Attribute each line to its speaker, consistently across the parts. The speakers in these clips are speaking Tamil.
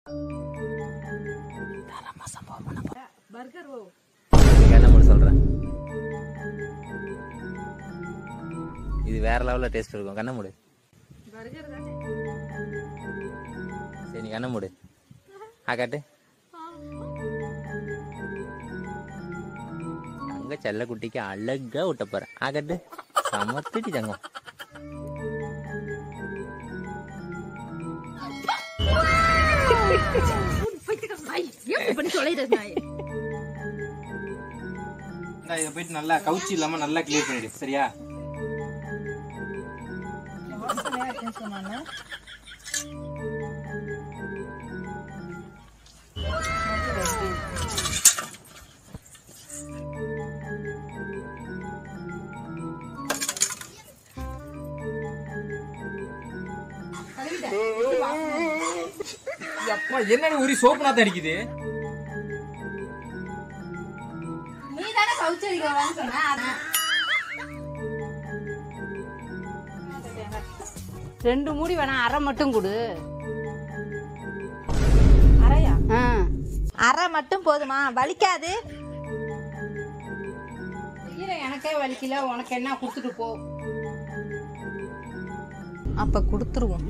Speaker 1: பர்கர் ஓ
Speaker 2: கண்ணை மூடு சொல்கிறேன் இது வேற லெவலில் டேஸ்ட் இருக்கும் கண்ணை மூடு
Speaker 1: பர்கர் தானே
Speaker 2: சரி நீ கண்ணை மூடு ஆ காட்டு தங்க செல்ல குட்டிக்கு அழகா விட்ட போறேன் ஆ காட்டு சமத்துட்டி தங்கம்
Speaker 1: நாய் ஏன் பண்ணி தொலைறது நாய்
Speaker 3: இந்தா இதை போயிட்டு நல்லா கவுச்சி இல்லாம நல்லா கிளியர் பண்ணிடு சரியா அப்பா என்ன ஒரு சோப்பு நாத்தம் அடிக்குது
Speaker 1: நீ தானே கவுச்சரிக்கலாம்னு சொன்ன அதான்.
Speaker 4: ரெண்டு மூடி வேணா அரை மட்டும் கொடு
Speaker 1: அரையா
Speaker 4: ஆ
Speaker 1: அரை மட்டும் போதுமா வலிக்காது
Speaker 4: கீரை எனக்கே வலிக்கல உனக்கு என்ன கொடுத்துட்டு போ
Speaker 1: அப்ப கொடுத்துருவோம்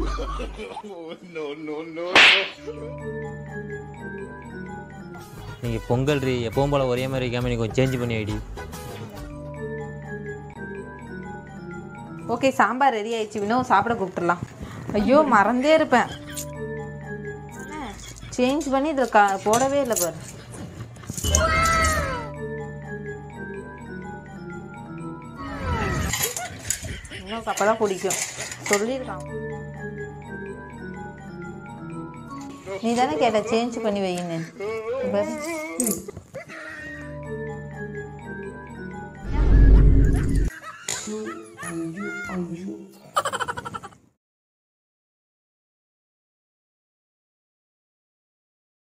Speaker 2: நீங்க பொங்கல் ரீ எப்பவும் போல ஒரே மாதிரி வைக்காம நீ கொஞ்சம் சேஞ்ச் பண்ணி வைடி
Speaker 1: ஓகே சாம்பார் ரெடி ஆயிடுச்சு வினோ சாப்பிட கூப்பிட்டுலாம் ஐயோ மறந்தே இருப்பேன் சேஞ்ச் பண்ணி இதில் கா போடவே இல்லை பாரு இன்னும் அப்பதான் பிடிக்கும் சொல்லியிருக்கான் நீ தானே கேட்ட சேஞ்ச் பண்ணி வைன்னு பாரு